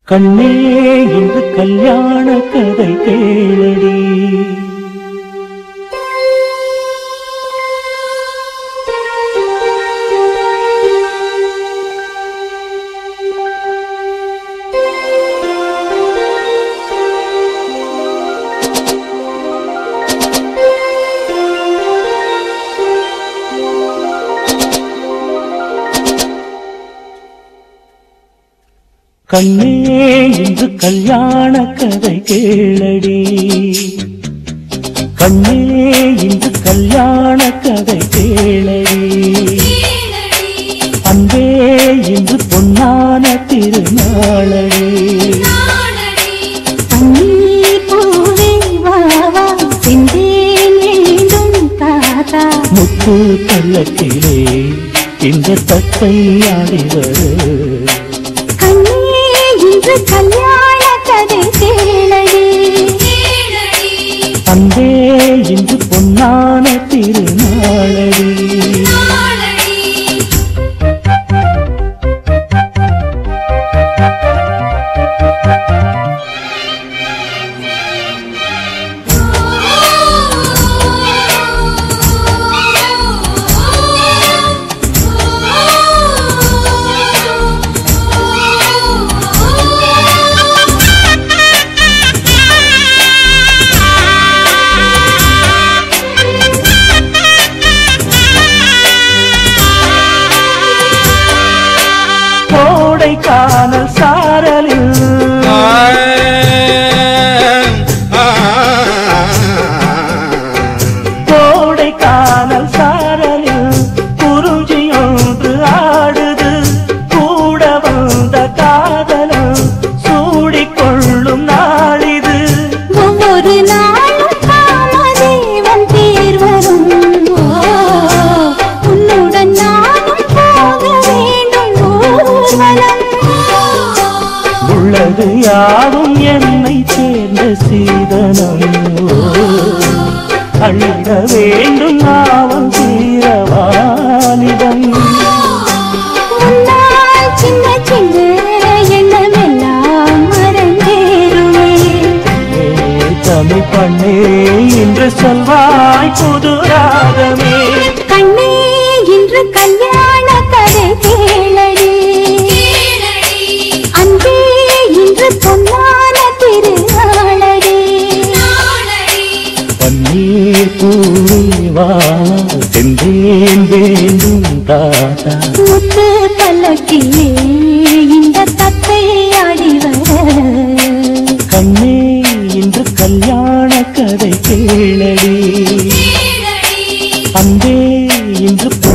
கண்ணே இன்று கல்யாண கதை கேளடி கண்ணே இன்று கல்யாண கதை கேளடி கண்ணே இன்று கல்யாண கதை கேளடி அன்பே இன்று பொன்னான திருநாளடி பன்னீர் பூவே வா வா செந்தேன் வேண்டும் தாத்தா முத்து பல்லக்கிலே இந்த தத்தை ஆடிவரு கண்ணே இன்று கல்யாண கதை கேளடி அன்பே இன்று பொன்னான திருநாளடி கோடை காணல் சாரலில் கோடை காணல் சாரலில் குருஜி ஒன்று ஆடுது கூட வந்த காதலும் சூடிக்கொள்ளும் நாளிது ஒவ்வொரு நாளும் காமதேவன் தேர் வரும் ஓ, உன்னுடன் நானும் போக வேண்டும் ஊர்வலம் உள்ளது யாவும் என்னை சேர்ந்த சீதனம் அழிட வேண்டும் நாவம் தீரவானிடம் முன்னால் சின்ன சின்ன எண்ணமெல்லாம் மறந்தேறுமே தமிழ் பண்ணே இன்று சொல்வாய் புது ராகமே கண்ணே இன்று கல்யாண கதை கேளடி அன்பே இன்று பொன்னான திருநாளடி பன்னீர் பூவா சென்றேன் வேண்டும் தாத்தா முத்து பல்லக்கிலே இந்த தத்தை ஆடி வர கண்ணே இன்று கல்யாண கதை கேளடி அன்பே இன்று பொ-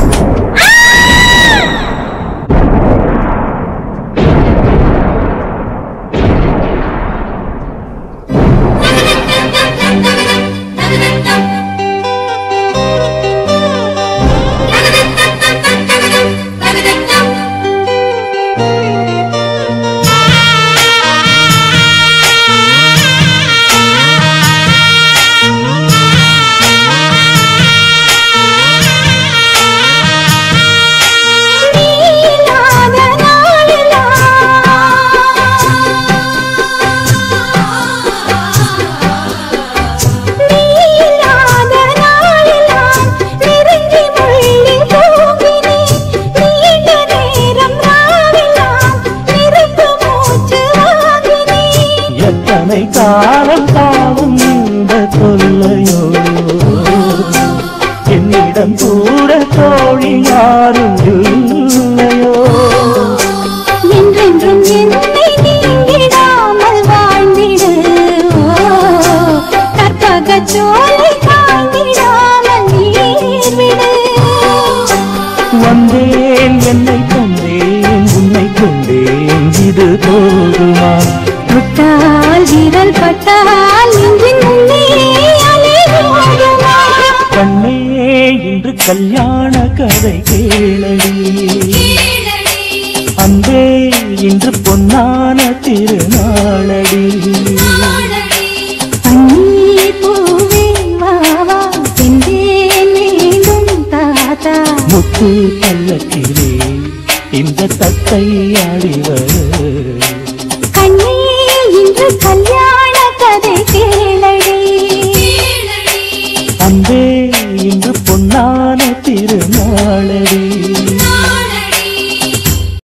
நீலாத நாளெல்லாம் நீலாத நாளெல்லாம் நெருங்கி முள்ளி போகினே நீண்ட நேரம் ராவெல்லாம் நெருப்பு மூச்சு வாங்கினே எத்தனை காலம் தாவும் இந்த தொல்லையோ என்னிடம் கூட தோழி யாரும் இல்லையோ என்றென்றும் என்னை நீங்கிடாமல் வாழ்ந்திடு ஓ, கற்பகச் சோலை காய்ந்திடாமல் நீர்விடு வந்தேன் என்னை கொண்டேன் உன்னை கொண்டேன் இது போதுமா தொட்டால் விரல் பட்டால் நெஞ்சின் உள்ளே அலை மோதுமா? கண்ணே இன்று கல்யாண கதை கேளடி அன்பே இன்று பொன்னான திருநாளடி பன்னீர் பூவே வா வா செந்தேன் வேண்டும் தாத்தா முத்து பல்லக்கிலே இந்த தத்தை ஆடிவர் கண்ணே அன்பே இன்று பொன்னான திருநாளடி